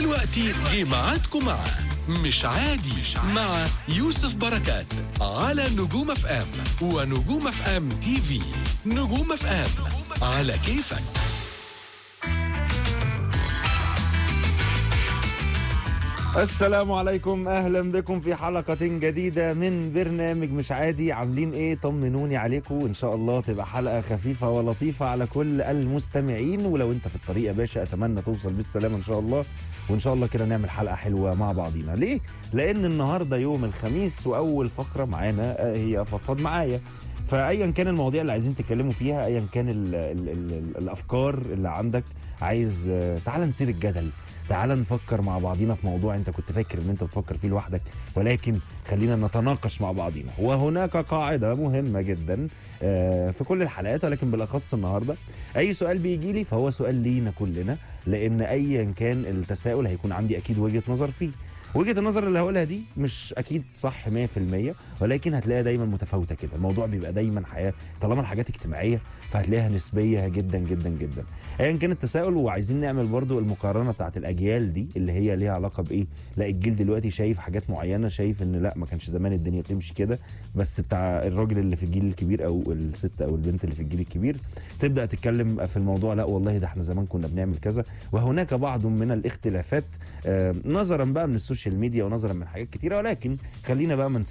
دلوقتي جه ميعادكم مع مش عادي مع يوسف بركات على نجوم اف ام ونجوم اف ام تي في نجوم اف ام على كيفك السلام عليكم اهلا بكم في حلقة جديدة من برنامج مش عادي عاملين ايه طمنوني عليكم وان شاء الله تبقى حلقة خفيفة ولطيفة على كل المستمعين ولو انت في الطريق يا باشا اتمنى توصل بالسلامة ان شاء الله وان شاء الله كده نعمل حلقة حلوة مع بعضينا ليه؟ لان النهاردة يوم الخميس واول فقرة معانا آه، هي فضفض معايا فايا كان المواضيع اللي عايزين تتكلموا فيها ايا كان ال ال ال ال الافكار اللي عندك عايز آه، تعال نسير الجدل تعال نفكر مع بعضينا في موضوع انت كنت فاكر ان انت بتفكر فيه لوحدك ولكن خلينا نتناقش مع بعضينا وهناك قاعده مهمه جدا آه، في كل الحلقات ولكن بالاخص النهارده اي سؤال بيجي لي فهو سؤال لينا كلنا لان ايا كان التساؤل هيكون عندي اكيد وجهه نظر فيه وجهه النظر اللي هقولها دي مش اكيد صح 100% ولكن هتلاقيها دايما متفاوته كده الموضوع بيبقى دايما حياه طالما الحاجات اجتماعيه فهتلاقيها نسبيه جدا جدا جدا ايا كان التساؤل وعايزين نعمل برضو المقارنه بتاعت الاجيال دي اللي هي ليها علاقه بايه لا الجيل دلوقتي شايف حاجات معينه شايف ان لا ما كانش زمان الدنيا تمشي كده بس بتاع الراجل اللي في الجيل الكبير او الست او البنت اللي في الجيل الكبير تبدا تتكلم في الموضوع لا والله ده احنا زمان كنا بنعمل كذا وهناك بعض من الاختلافات آه، نظرا بقى من السوشيال ميديا ونظرا من حاجات كتيره ولكن خلينا بقى ما